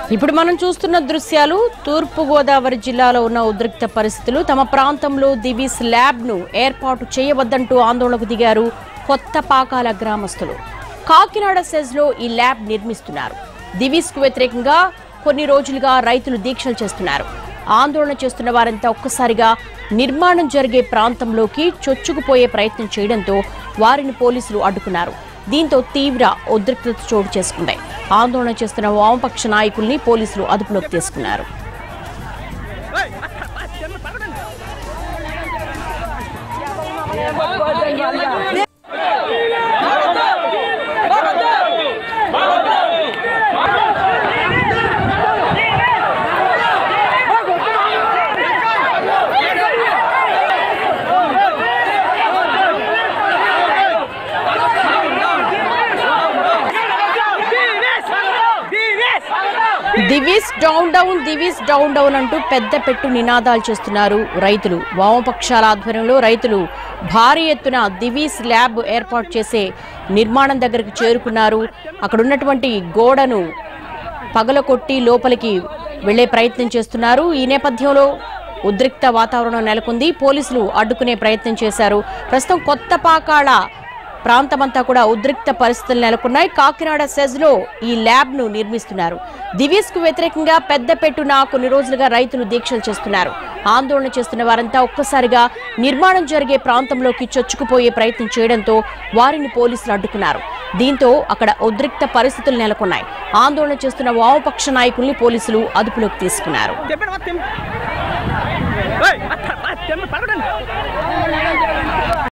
ఇప్పుడు మనం చూస్తున్న దృశ్యాలు తూర్పు గోదావరి జిల్లాలో ఉన్న ఉద్రిక్త పరిస్థితులు తమ ప్రాంతంలో దివీస్ ల్యాబ్ ను ఏర్పాటు చేయవద్దంటూ ఆందోళనకు దిగారు కొత్త పాకాల గ్రామస్తులు కాకినాడ సెజ్ లో ఈ ల్యాబ్ నిర్మిస్తున్నారు దివీస్ కు వ్యతిరేకంగా కొన్ని రోజులుగా రైతులు దీక్షలు చేస్తున్నారు ఆందోళన చేస్తున్న వారంతా ఒక్కసారిగా నిర్మాణం జరిగే ప్రాంతంలోకి చొచ్చుకుపోయే ప్రయత్నం చేయడంతో వారిని పోలీసులు అడ్డుకున్నారు దీంతో తీవ్ర ఉద్రిక్తత చోటు చేసుకుంది ఆందోళన చేస్తున్న వామపక్ష నాయకుల్ని పోలీసులు అదుపులోకి తీసుకున్నారు Divis down down Divis down down అంటూ పెద్ద పెట్టు నినాదాలు చేస్తున్నారు రైతులు వామపక్షాల ఆధ్వర్యంలో రైతులు భారీ ఎత్తున దివీస్ ల్యాబ్ ఏర్పాటు చేసే నిర్మాణం దగ్గరకు చేరుకున్నారు అక్కడ ఉన్నటువంటి గోడను పగలకొట్టి లోపలికి వెళ్లే ప్రయత్నం చేస్తున్నారు ఈ నేపథ్యంలో ఉద్రిక్త వాతావరణం నెలకొంది పోలీసులు అడ్డుకునే ప్రయత్నం చేశారు ప్రస్తుతం కొత్త పాకాళ ప్రాంతమంతా కూడా ఉద్రిక్త పరిస్థితులు నెలకొన్నాయి కాకినాడ సెజ్ లో ఈ ల్యాబ్ ను నిర్మిస్తున్నారు దివీస్ కు వ్యతిరేకంగా పెద్ద పెట్టున కొన్ని రోజులుగా రైతులు దీక్షలు చేస్తున్నారు ఆందోళన చేస్తున్న వారంతా ఒక్కసారిగా నిర్మాణం జరిగే ప్రాంతంలోకి చొచ్చుకుపోయే ప్రయత్నం చేయడంతో వారిని పోలీసులు అడ్డుకున్నారు దీంతో అక్కడ ఉద్రిక్త పరిస్థితులు నెలకొన్నాయి ఆందోళన చేస్తున్న వామపక్ష నాయకుల్ని పోలీసులు అదుపులోకి తీసుకున్నారు తెంపండి మొత్తం ఏయ్, అట్ట, ఆ, తెంపండి, పడకండి.